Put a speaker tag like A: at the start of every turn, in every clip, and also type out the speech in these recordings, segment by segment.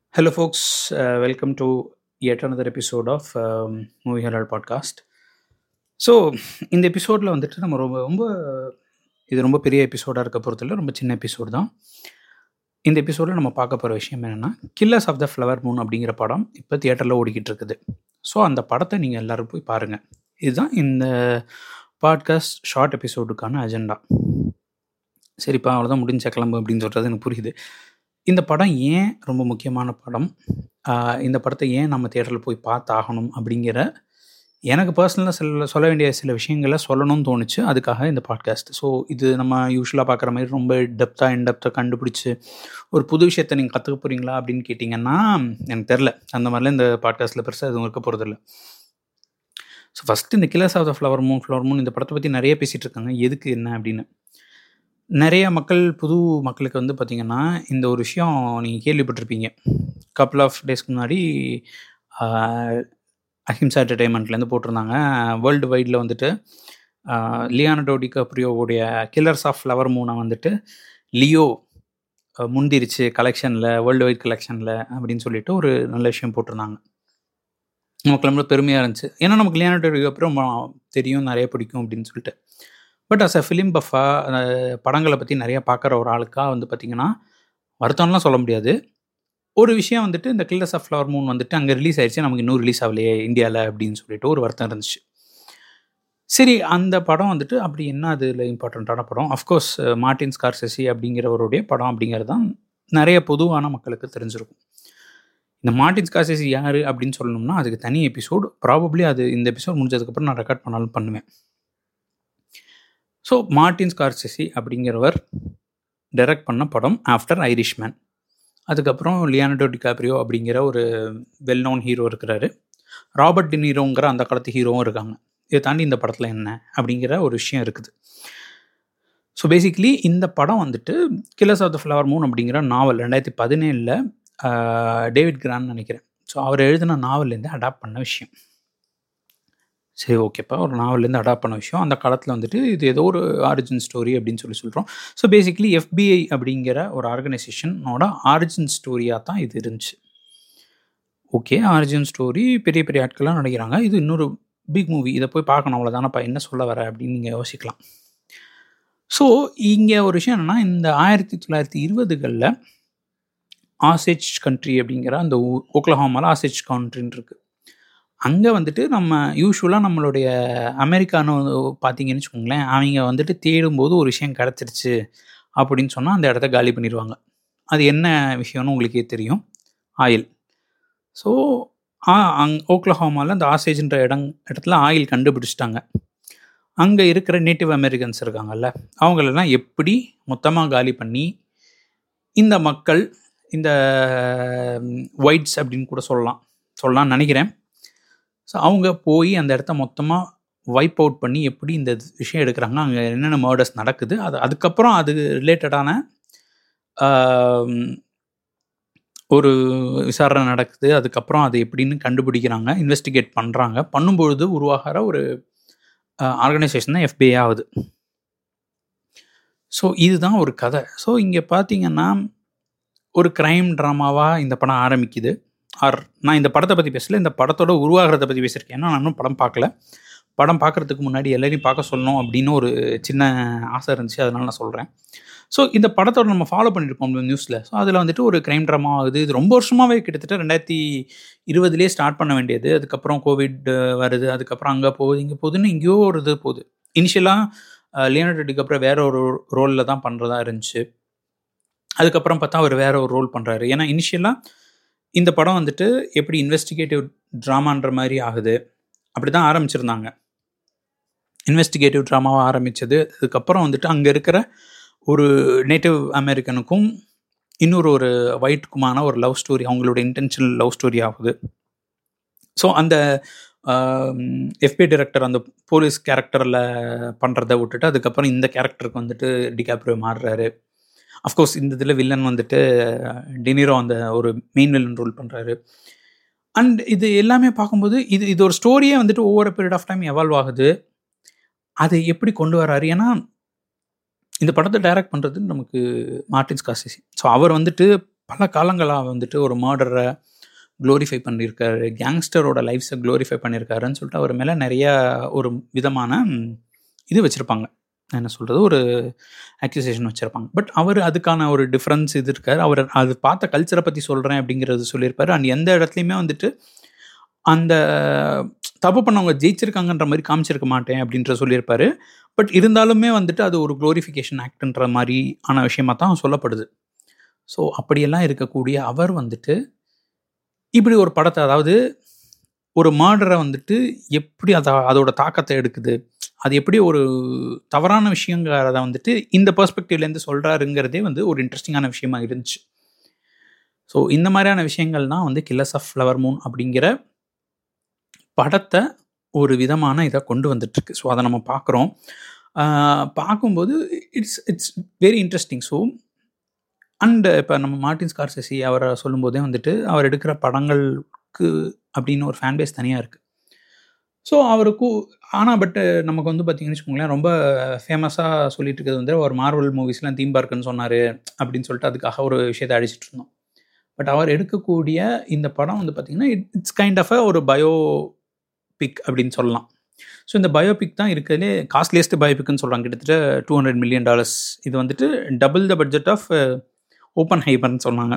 A: Hello, folks. Uh, welcome to yet another episode of um, Movie Herald Podcast. So இந்த எபிசோடில் வந்துட்டு நம்ம ரொம்ப ரொம்ப இது ரொம்ப பெரிய எபிசோடாக இருக்க பொறுத்தல ரொம்ப சின்ன எபிசோடு தான் இந்த எபிசோடில் நம்ம பார்க்க போகிற விஷயம் என்னென்னா killers of the flower moon அப்படிங்கிற படம் இப்போ தியேட்டரில் ஓடிக்கிட்டு இருக்குது ஸோ அந்த படத்தை நீங்கள் எல்லோரும் போய் பாருங்கள் இதுதான் இந்த பாட்காஸ்ட் ஷார்ட் எபிசோடுக்கான அஜெண்டா சரிப்பா அவ்வளோதான் முடிஞ்ச கிளம்பு அப்படின்னு சொல்கிறது எனக்கு புரியுது இந்த படம் ஏன் ரொம்ப முக்கியமான படம் ஆஹ் இந்த படத்தை ஏன் நம்ம தியேட்டரில் போய் பார்த்தாகணும் அப்படிங்கிற எனக்கு பர்சனலாக சில சொல்ல வேண்டிய சில விஷயங்களை சொல்லணும்னு தோணுச்சு அதுக்காக இந்த பாட்காஸ்ட் ஸோ இது நம்ம யூஸ்வலாக பார்க்குற மாதிரி ரொம்ப டெப்த்தாக இன்டெப்த்தாக கண்டுபிடிச்சி ஒரு புது விஷயத்தை நீங்கள் கற்றுக்க போகிறீங்களா அப்படின்னு கேட்டிங்கன்னா எனக்கு தெரில அந்த மாதிரிலாம் இந்த பாட்காஸ்ட்டில் பெருசாக எதுவும் இருக்க போகிறதில்ல ஸோ ஃபஸ்ட்டு இந்த killers of the flower moon flower moon இந்த படத்தை பற்றி நிறைய பேசிகிட்டு இருக்காங்க எதுக்கு என்ன அப்படின்னு நிறைய மக்கள் புது மக்களுக்கு வந்து பார்த்திங்கன்னா இந்த ஒரு விஷயம் நீங்கள் கேள்விப்பட்டிருப்பீங்க கப்புள் ஆஃப் டேஸ்க்கு முன்னாடி ஆஹ், அஹிம்சா என்டர்டைன்மெண்ட்லேருந்து போட்டிருந்தாங்க வேர்ல்டு வைடில் வந்துட்டு லியானடோ டிகாப்ரியோவுடைய கில்லர்ஸ் ஆஃப் ஃப்ளவர் மூனை வந்துட்டு லியோ அஹ், முந்திருச்சு கலெக்ஷனில் வேர்ல்டு வைட் கலெக்ஷனில் அப்படின்னு சொல்லிட்டு ஒரு நல்ல விஷயம் போட்டிருந்தாங்க நமக்கு ரொம்ப பெருமையாக இருந்துச்சு ஏன்னா நமக்கு லியானடோ டிகாப்ரியோ ம- தெரியும் நிறைய பிடிக்கும் அப்படின்னு சொல்லிட்டு பட் அஸ் அ ஃபிலிம் பஃபா படங்களை பற்றி நிறைய பார்க்குற ஒரு ஆளுக்கா வந்து பார்த்திங்கன்னா வருத்தம்லாம் சொல்ல முடியாது ஒரு விஷயம் வந்துட்டு இந்த கில்லர்ஸ் ஆஃப் ஃப்ளவர் மூன் வந்துட்டு அங்கே ரிலீஸ் ஆயிடுச்சு நமக்கு இன்னும் ரிலீஸ் ஆகலையே இந்தியாவில் அப்படின்னு சொல்லிட்டு ஒரு வருத்தம் இருந்துச்சு சரி அந்த படம் வந்துட்டு அப்படி என்ன அதில் இம்பார்ட்டண்ட்டான படம் அஃப்கோர்ஸ் மார்ட்டின் ஸ்கார்செசி அப்படிங்கிறவருடைய படம் அப்படிங்கிறது தான் நிறைய பொதுவான மக்களுக்கு தெரிஞ்சிருக்கும் இந்த மார்ட்டின் ஸ்கார்செசி யார் அப்படின்னு சொல்லணும்னா அதுக்கு தனி எபிசோடு ப்ராபப்ளி அது இந்த எபிசோட் முடிஞ்சதுக்கப்புறம் நான் ரெக்கார்ட் பண்ணாலும் பண்ணுவேன் ஸோ மார்ட்டின் ஸ்கார்செசி அப்படிங்கிறவர் டைரக்ட் பண்ண படம் ஆஃப்டர் ஐரிஷ்மேன் அதுக்கப்புறம் லியானடோ டிகாப்ரியோ அப்படிங்கிற ஒரு வெல் நோன் ஹீரோ இருக்கிறாரு ராபர்ட் டினீரோங்கிற அந்த காலத்து ஹீரோவும் இருக்காங்க இதை தாண்டி இந்த படத்தில் என்ன அப்படிங்கிற ஒரு விஷயம் இருக்குது ஸோ பேசிக்கலி இந்த படம் வந்துட்டு killers of the flower moon அப்படிங்கிற நாவல் ரெண்டாயிரத்தி பதினேழில் டேவிட் கிரான் நினைக்கிறேன் ஸோ அவர் எழுதின நாவல்லேருந்து அடாப்ட் பண்ண விஷயம் சரி ஓகேப்பா ஒரு நாவல்லேருந்து அடாப்ட் பண்ண விஷயம் அந்த காலத்தில் வந்துட்டு இது ஏதோ ஒரு ஆரிஜின் ஸ்டோரி அப்படின்னு சொல்லி சொல்கிறோம் ஸோ பேசிக்கலி எஃபிஐ அப்படிங்கிற ஒரு ஆர்கனைசேஷனோட ஆரிஜின் ஸ்டோரியாக தான் இது இருந்துச்சு ஓகே ஆரிஜின் ஸ்டோரி பெரிய பெரிய ஆட்கள்லாம் நடிக்கிறாங்க இது இன்னொரு பிக் மூவி இதை போய் பார்க்கணும் அவ்வளோதானப்பா என்ன சொல்ல வர அப்படின்னு நீங்கள் யோசிக்கலாம் ஸோ இங்கே ஒரு விஷயம் என்னென்னா இந்த ஆயிரத்தி தொள்ளாயிரத்தி இருபதுகளில் ஆசேஜ் கண்ட்ரி அப்படிங்கிற அந்த ஓக்லஹாமாவில் ஆசேஜ் கண்ட்ரின்னு இருக்குது அங்கே வந்துட்டு நம்ம யூஸ்வலாக நம்மளுடைய அமெரிக்கான்னு பார்த்தீங்கன்னு வச்சுக்கோங்களேன் அவங்க வந்துட்டு தேடும்போது ஒரு விஷயம் கிடச்சிருச்சு அப்படின்னு சொன்னால் அந்த இடத்த காலி பண்ணிடுவாங்க அது என்ன விஷயம்னு உங்களுக்கே தெரியும் ஆயில் ஸோ அங் ஓக்லஹோமாவில் அந்த ஆசேஜ்ன்ற இடம் இடத்துல ஆயில் கண்டுபிடிச்சிட்டாங்க அங்கே இருக்கிற நேட்டிவ் அமெரிக்கன்ஸ் இருக்காங்கல்ல அவங்களெல்லாம் எப்படி மொத்தமாக காலி பண்ணி இந்த மக்கள் இந்த ஒயிட்ஸ் அப்படின்னு கூட சொல்லலாம் சொல்லலாம்னு நினைக்கிறேன் ஸோ அவங்க போய் அந்த இடத்த மொத்தமாக வைப் அவுட் பண்ணி எப்படி இந்த விஷயம் எடுக்கிறாங்க அங்கே என்னென்ன மர்டர்ஸ் நடக்குது அது அதுக்கப்புறம் அது ரிலேட்டடான ஒரு விசாரணை நடக்குது அதுக்கப்புறம் அது எப்படின்னு கண்டுபிடிக்கிறாங்க இன்வெஸ்டிகேட் பண்ணுறாங்க பண்ணும்பொழுது உருவாகிற ஒரு ஆர்கனைசேஷன் தான் FBI ஆகுது ஸோ இதுதான் ஒரு கதை ஸோ இங்கே பார்த்தீங்கன்னா ஒரு க்ரைம் ட்ராமாவாக இந்த படம் ஆரம்பிக்குது ஆர் நான் இந்த படத்தை பற்றி பேசல இந்த படத்தோட உருவாகிறத பற்றி பேசியிருக்கேன் ஏன்னா நான் இன்னும் படம் பார்க்கல படம் பார்க்குறதுக்கு முன்னாடி எல்லாரையும் பார்க்க சொல்லணும் அப்படின்னு ஒரு சின்ன ஆசை இருந்துச்சு அதனால நான் சொல்கிறேன் ஸோ இந்த படத்தோட நம்ம ஃபாலோ பண்ணியிருக்கோம் நியூஸில் ஸோ அதில் வந்துட்டு ஒரு க்ரைம் ட்ராமா ஆகுது இது ரொம்ப வருஷமாகவே கிட்டத்தட்ட ரெண்டாயிரத்தி இருபதுலேயே ஸ்டார்ட் பண்ண வேண்டியது அதுக்கப்புறம் கோவிட் வருது அதுக்கப்புறம் அங்கே போகுது இங்கே போகுதுன்னு எங்கேயோ ஒரு இது போகுது இனிஷியலாக லியோனர்டோக்கு அப்புறம் வேற ஒரு ரோலில் தான் பண்ணுறதா இருந்துச்சு அதுக்கப்புறம் பார்த்தா அவர் வேற ஒரு ரோல் பண்ணுறாரு ஏன்னா இனிஷியலாக இந்த படம் வந்துட்டு எப்படி இன்வெஸ்டிகேட்டிவ் ட்ராமான்ற மாதிரி ஆகுது அப்படி தான் ஆரம்பிச்சிருந்தாங்க இன்வெஸ்டிகேட்டிவ் ட்ராமாவாக ஆரம்பித்தது அதுக்கப்புறம் வந்துட்டு அங்கே இருக்கிற ஒரு நேட்டிவ் அமெரிக்கனுக்கும் இன்னொரு ஒரு ஒயிட்டுக்குமான ஒரு லவ் ஸ்டோரி அவங்களோட இன்டென்ஷனல் லவ் ஸ்டோரி ஆகுது ஸோ அந்த எஃபி டைரக்டர் அந்த போலீஸ் கேரக்டரில் பண்ணுறதை விட்டுட்டு அதுக்கப்புறம் இந்த கேரக்டருக்கு வந்துட்டு டிகாப்ரியோ மாறுறாரு அஃப்கோர்ஸ் இந்த இதில் வில்லன் வந்துட்டு டினிரோ அந்த ஒரு மெயின் வில்லன் ரோல் பண்ணுறாரு அண்ட் இது எல்லாமே பார்க்கும்போது இது இது ஒரு ஸ்டோரியே வந்துட்டு ஒவ்வொரு பீரியட் ஆஃப் டைம் எவால்வ் ஆகுது அதை எப்படி கொண்டு வராரு ஏன்னா இந்த படத்தை டைரக்ட் பண்ணுறது நமக்கு மார்டின் ஸ்காசிசி ஸோ அவர் வந்துட்டு பல காலங்களாக வந்துட்டு ஒரு மர்டரை க்ளோரிஃபை பண்ணியிருக்காரு கேங்ஸ்டரோட லைஃப்ஸை க்ளோரிஃபை பண்ணியிருக்காருன்னு சொல்லிட்டு அவர் மேலே நிறைய ஒரு விதமான ம், இது வச்சுருப்பாங்க என்ன சொல்கிறது ஒரு அக்யூசேஷன் வச்சுருப்பாங்க பட் அவர் அதுக்கான ஒரு டிஃப்ரென்ஸ் இது இருக்கார் அவர் அது பார்த்த கல்ச்சரை பற்றி சொல்கிறேன் அப்படிங்கிறது சொல்லியிருப்பாரு அண்ட் எந்த இடத்துலையுமே வந்துட்டு அந்த தப்பு பண்ணவங்க ஜெயிச்சிருக்காங்கன்ற மாதிரி காமிச்சிருக்க மாட்டேன் அப்படின்ற சொல்லியிருப்பாரு பட் இருந்தாலுமே வந்துட்டு அது ஒரு க்ளோரிஃபிகேஷன் ஆக்ட்ன்ற மாதிரி ஆன விஷயமா தான் சொல்லப்படுது ஸோ அப்படியெல்லாம் இருக்கக்கூடிய அவர் வந்துட்டு இப்படி ஒரு படத்தை அதாவது ஒரு மர்டரை வந்துட்டு எப்படி அதை அதோட தாக்கத்தை எடுக்குது அது எப்படி ஒரு தவறான விஷயங்கிறத வந்துட்டு இந்த பெர்ஸ்பெக்டிவ்லேருந்து சொல்கிறாருங்கிறதே வந்து ஒரு இன்ட்ரெஸ்டிங்கான விஷயமா இருந்துச்சு ஸோ இந்த மாதிரியான விஷயங்கள் தான் வந்து கில்லஸ் ஆஃப் ஃப்ளவர் மூன் அப்படிங்கிற படத்தை ஒரு விதமான இதை கொண்டு வந்துட்டுருக்கு ஸோ அதை நம்ம பார்க்குறோம் பார்க்கும்போது it's it's very interesting so and இப்போ நம்ம மார்ட்டின் ஸ்கார்செசி அவரை சொல்லும்போதே வந்துட்டு அவர் எடுக்கிற படங்களுக்கு அப்படின்னு ஒரு ஃபேன் பேஸ் தனியாக இருக்குது ஸோ அவருக்கு ஆனால் பட் நமக்கு வந்து பார்த்தீங்கன்னு வச்சுக்கோங்களேன் ரொம்ப ஃபேமஸாக சொல்லிட்டு இருக்கிறது வந்து ஒரு மார்வல் மூவிஸ்லாம் தீம் பார்க்குன்னு சொன்னார் அப்படின்னு சொல்லிட்டு அதுக்காக ஒரு விஷயத்தை அடிச்சிட்டு இருந்தோம் பட் அவர் எடுக்கக்கூடிய இந்த படம் வந்து பார்த்திங்கன்னா இட்ஸ் கைண்ட் ஆஃப் ஒரு பயோ பிக் அப்படின்னு சொல்லலாம் ஸோ இந்த பயோபிக் தான் இருக்கிறதுலே காஸ்ட்லியஸ்ட் பயோபிக்னு சொல்கிறாங்க கிட்டத்தட்ட டூ ஹண்ட்ரட் மில்லியன் டாலர்ஸ் இது வந்துட்டு டபுள் த பட்ஜெட் ஆஃப் ஓப்பன் ஹைமர்னு சொன்னாங்க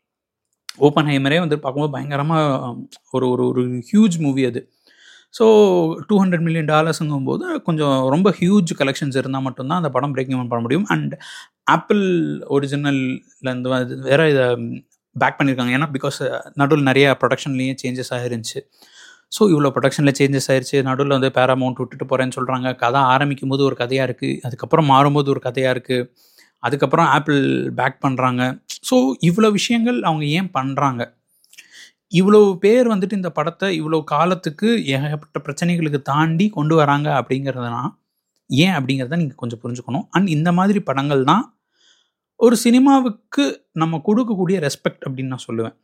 A: ஓப்பன் ஹைமரே வந்து பார்க்கும்போது பயங்கரமாக ஒரு ஒரு ஒரு ஹியூஜ் மூவி அது ஸோ டூ ஹண்ட்ரட் மில்லியன் டாலர்ஸுங்கும் போது கொஞ்சம் ரொம்ப ஹியூஜ் கலெக்ஷன்ஸ் இருந்தால் மட்டும்தான் அந்த படம் பிரேக்கிங் பண்ண முடியும் அண்ட் ஆப்பிள் ஒரிஜினல்லேருந்து வந்து வேற இதை பேக் பண்ணியிருக்காங்க ஏன்னா பிகாஸ் நடுவில் நிறைய ப்ரொடக்ஷன்லேயும் சேஞ்சஸ் ஆயிருந்துச்சு ஸோ இவ்வளோ ப்ரொடக்ஷனில் சேஞ்சஸ் ஆயிருச்சு நடுவில் வந்து பேராமௌண்ட் விட்டுட்டு போகிறேன்னு சொல்கிறாங்க கதை ஆரம்பிக்கும் போது ஒரு கதையாக இருக்குது அதுக்கப்புறம் மாறும்போது ஒரு கதையாக இருக்குது அதுக்கப்புறம் ஆப்பிள் பேக் பண்ணுறாங்க ஸோ இவ்வளோ விஷயங்கள் அவங்க ஏன் பண்ணுறாங்க இவ்வளோ பேர் வந்துட்டு இந்த படத்தை இவ்வளோ காலத்துக்கு ஏகப்பட்ட பிரச்சனைகளுக்கு தாண்டி கொண்டு வராங்க அப்படிங்கிறதுனா ஏன் அப்படிங்கிறத நீங்கள் கொஞ்சம் புரிஞ்சுக்கணும் அண்ட் இந்த மாதிரி படங்கள் தான் ஒரு சினிமாவுக்கு நம்ம கொடுக்கக்கூடிய ரெஸ்பெக்ட் அப்படின்னு நான் சொல்லுவேன்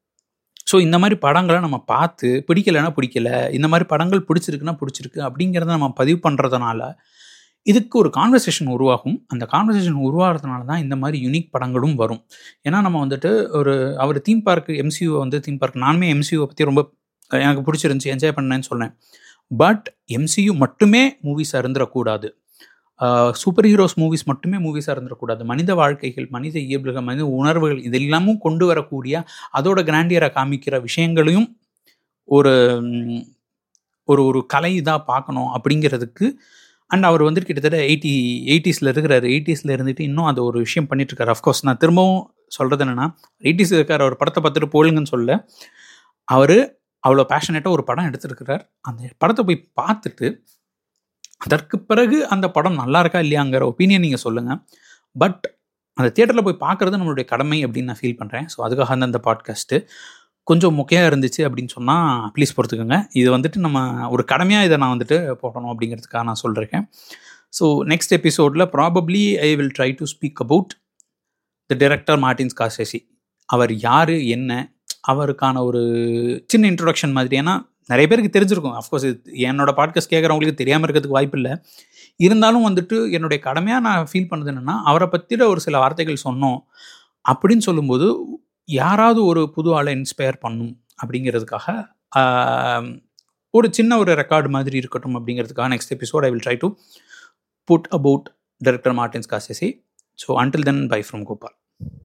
A: ஸோ இந்த மாதிரி படங்களை நம்ம பார்த்து பிடிக்கலைன்னா பிடிக்கல இந்த மாதிரி படங்கள் பிடிச்சிருக்குன்னா பிடிச்சிருக்கு அப்படிங்கிறத நம்ம பதிவு பண்ணுறதுனால இதுக்கு ஒரு கான்வர்சேஷன் உருவாகும் அந்த கான்வர்சேஷன் உருவாகிறதுனால தான் இந்த மாதிரி யூனிக் படங்களும் வரும் ஏன்னா நம்ம வந்துட்டு ஒரு அவர் தீம் பார்க் எம்சியூ வந்து தீம் பார்க் நானுமே எம்சியூவை பற்றி ரொம்ப எனக்கு பிடிச்சிருந்துச்சி என்ஜாய் பண்ணேன்னு சொன்னேன் பட் எம்சியூ மட்டுமே மூவிஸாக இருந்துடக்கூடாது சூப்பர் ஹீரோஸ் மூவிஸ் மட்டுமே மூவிஸாக இருந்துடக்கூடாது மனித வாழ்க்கைகள் மனித இயல்புகள் மனித உணர்வுகள் இதெல்லாமும் கொண்டு வரக்கூடிய அதோட கிராண்டியரை காமிக்கிற விஷயங்களையும் ஒரு ஒரு ஒரு கலை இதாக பார்க்கணும் அப்படிங்கிறதுக்கு அண்ட் அவர் வந்துட்டு கிட்டத்தட்ட எயிட்டி எயிட்டிஸில் இருக்கிறாரு எயிட்டிஸில் இருந்துட்டு இன்னும் அது ஒரு விஷயம் பண்ணிட்டு இருக்காரு அஃப்கோர்ஸ் நான் திரும்பவும் சொல்கிறது என்னென்னா எயிட்டிஸ் இருக்கார் அவர் படத்தை பார்த்துட்டு போலுங்கன்னு சொல்ல அவர் அவ்வளோ பேஷனேட்டாக ஒரு படம் எடுத்திருக்கிறார் அந்த படத்தை போய் பார்த்துட்டு அதற்கு பிறகு அந்த படம் நல்லா இருக்கா இல்லையாங்கிற ஒப்பீனியன் நீங்கள் சொல்லுங்கள் பட் அந்த தியேட்டரில் போய் பார்க்குறது நம்மளுடைய கடமை அப்படின்னு நான் ஃபீல் பண்ணுறேன் ஸோ அதுக்காக அந்த அந்த பாட்காஸ்ட்டு கொஞ்சம் முக்கியம் இருந்துச்சு அப்படின்னு சொன்னால் ப்ளீஸ் பொறுத்துக்கோங்க இது வந்துட்டு நம்ம ஒரு கடமையாக இதை நான் வந்துட்டு போடணும் அப்படிங்கிறதுக்காக நான் சொல்லியிருக்கேன் ஸோ நெக்ஸ்ட் எபிசோடில் probably I will try to speak about the director Martin Scorsese அவர் யார் என்ன அவருக்கான ஒரு சின்ன இன்ட்ரொடக்ஷன் மாதிரி ஏன்னா நிறைய பேருக்கு தெரிஞ்சிருக்கும் அஃப்கோர்ஸ் என்னோட பாட்காஸ்ட் கேட்குறவங்களுக்கு தெரியாமல் இருக்கிறதுக்கு வாய்ப்பு இல்லை இருந்தாலும் வந்துட்டு என்னுடைய கடமையாக நான் ஃபீல் பண்ணது என்னென்னா அவரை பற்றின ஒரு சில வார்த்தைகள் சொன்னோம் அப்படின்னு சொல்லும்போது யாராவது ஒரு புது ஆளை இன்ஸ்பயர் பண்ணும் அப்படிங்கிறதுக்காக ஒரு சின்ன ஒரு ரெக்கார்டு மாதிரி இருக்கட்டும் அப்படிங்கிறதுக்காக next episode I will try to put about director Martin Scorsese so until then bye from Gopal